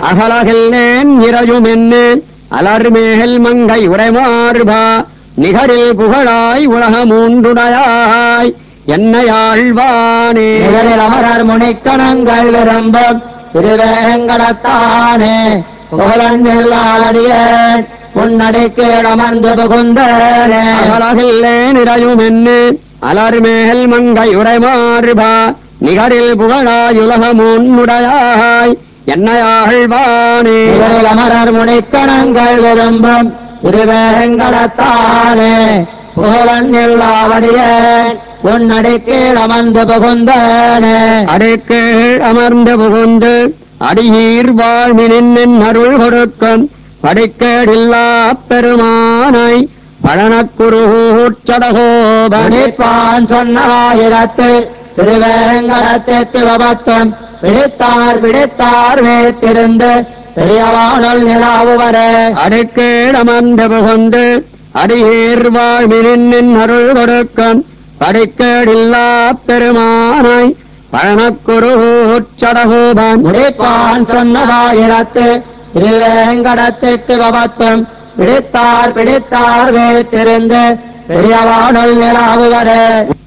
அகலகில்லேன் இறையும் என்ன அலர்மேல் மங்கை உரைமார்பா நிகரில் புகழாய் உலகமூன்றுடையாய் என்னையாழ்வானே நிகழில் அமரர் முனிக்கணங்கள் விரும்பும் திருவேங்கடத்தானே புகழன் எல்லாடியேன் உன்னடிக்கு அமர்ந்து புகுந்தேனே அகலகில்லேன் இறையும் என்ன அலர்மேல் மங்கை உரைமார்பா நிகரில் புகழாய் உலகமூன்றுடையாய் என்னையாழ்வானே நிகழில் அமரர் முனிக்கணங்கள் விரும்பும் திருவேங்கடத்தானே புகழன் எல்லாவடியேன் உன்னடிக்கு அமர்ந்து புகுந்தேனே அடைக்கீழ் அமர்ந்து புகுந்து அடியீர் வாழ்மினின் அருள் கொடுக்கும் படிக்கேடில்லா பெருமானை பழனக்குருச்சடகோபனி பணிப்பான் சொன்னாயிரத்து திருவேங்கடத்திற்கு விபத்தம் பிடித்தார் பிடித்தார் வேத்திருந்து பெரியவானுள் நிலாவுவரே அடைக்கீழ் அமர்ந்து புகுந்து அடியீர் வாழ்மினின் அருள் கொடுக்கும் படிக்கேடில்லா பெருமானை பழனக்குருச்சடகோபன் முடிப்பான் சொன்னதாயிரத்து திருவேங்கடத்திற்கு விபத்தம் பிடித்தார் பிடித்தார் வேத்திருந்து பெரியவானுள் நிலாவுவரே